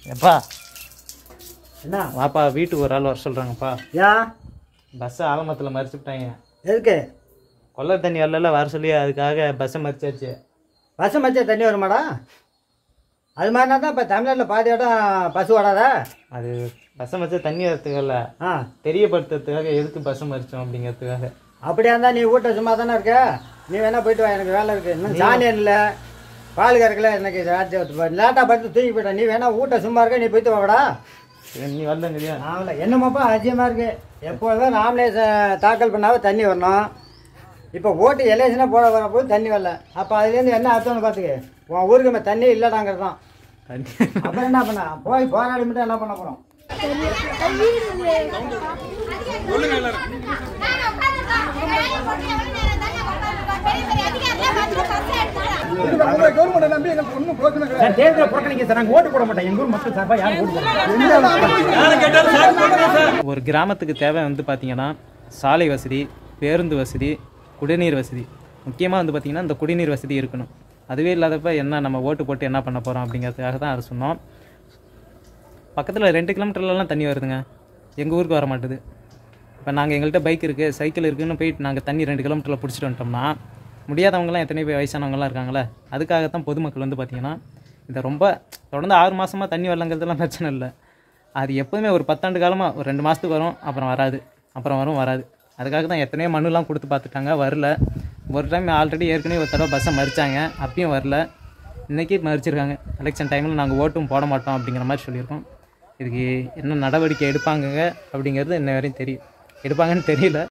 எப்பா என்ன வாப்பா வீட்டுக்கு ஒரு ஆள் வர சொல்கிறாங்கப்பா ஏன் பஸ்ஸை ஆலமரத்தில் மறிச்சுட்டாங்க எதுக்கு கொள்ளை தண்ணி வரல வர சொல்லி அதுக்காக பஸ்ஸை மறிச்சாச்சு பஸ்ஸு மச்சா தண்ணி வருமாடா அது மாதிரினா தான் இப்போ தமிழ்நாட்டில் பாதி இடம் பஸ் ஓடாதா அது பஸ்ஸை மறிச்சா தண்ணி வரத்துக்கு இல்லை ஆ தெரியப்படுத்துறதுக்காக எதுக்கு பஸ்ஸை மறிச்சோம் அப்படிங்கிறதுக்காக அப்படியா இருந்தால் நீ வீட்டை சும்மா தானே இருக்க நீ வேணா போயிட்டு வா எனக்கு வேலை இருக்குது இன்னும் சாணியம் இல்லை பால் கறக்கல எனக்கு லேட்டாக படுத்து தூங்கி போயிட்டேன் நீ வேணா வீட்டை சும்மா இருக்க நீ போயிட்டு வாடா சரி, நீ வரலங்கிறியா ஆகல என்னமாப்பா அதிகமாக இருக்கு எப்பொழுதும் நாமளே ச- தாக்கல் பண்ணாவே தண்ணி வரணும் இப்போ ஓட்டு எல்ஐசினா போட வரப்போது தண்ணி வரல அப்போ அதுலேருந்து என்ன அர்த்தம்னு பார்த்துக்க உன் ஊருக்கு நம்ம தண்ணி இல்லைடாங்கிறது தான் தண்ணி அப்புறம் என்ன பண்ண போய் போராடி மட்டும் என்ன பண்ண போகிறோம் தேர்தலை புறக்கணிக்க சார் நாங்கள் ஓட்டு போட மாட்டோம் எங்கள் ஊர் மக்கள் சார்பாக யாரும் ஓட்டு போட ஒரு கிராமத்துக்கு தேவை வந்து பார்த்தீங்கன்னா சாலை வசதி பேருந்து வசதி குடிநீர் வசதி முக்கியமாக வந்து பார்த்திங்கன்னா இந்த குடிநீர் வசதி இருக்கணும் அதுவே இல்லாதப்ப என்ன நம்ம ஓட்டு போட்டு என்ன பண்ண போகிறோம் அப்படிங்கிறதுக்காக தான் அதை சொன்னோம் பக்கத்தில் ரெண்டு கிலோமீட்டர்லலாம் தண்ணி வருதுங்க எங்கள் ஊருக்கு வர மாட்டுது இப்போ நாங்கள் எங்கள்கிட்ட பைக் இருக்குது சைக்கிள் இருக்குதுன்னு போயிட்டு நாங்கள் தண்ணி ரெண்டு கிலோமீட்டரில் பிடிச்சிட்டு வந்துட்டோம்னா முடியாதவங்கலாம் எத்தனை பேர் வயசானவங்கலாம் இருக்காங்களே அதுக்காகத்தான் பொதுமக்கள் வந்து பார்த்திங்கன்னா இதை ரொம்ப தொடர்ந்து ஆறு மாதமாக தண்ணி வரலங்கிறதுலாம் பிரச்சனை இல்லை அது எப்போதுமே ஒரு பத்தாண்டு காலமாக ஒரு ரெண்டு மாதத்துக்கு வரும் அப்புறம் வராது அப்புறம் வரும் வராது அதுக்காக தான் எத்தனையோ மனுலாம் கொடுத்து பார்த்துட்டாங்க வரல ஒரு டைம் ஆல்ரெடி ஏற்கனவே ஒரு தடவை பஸ்ஸை மறிச்சாங்க அப்பயும் வரல இன்றைக்கி மறிச்சிருக்காங்க எலெக்ஷன் டைமில் நாங்கள் ஓட்டும் போட மாட்டோம் அப்படிங்கிற மாதிரி சொல்லியிருக்கோம் இதுக்கு என்ன நடவடிக்கை எடுப்பாங்க அப்படிங்கிறது இன்ன வரையும் தெரியும் எடுப்பாங்கன்னு தெரியல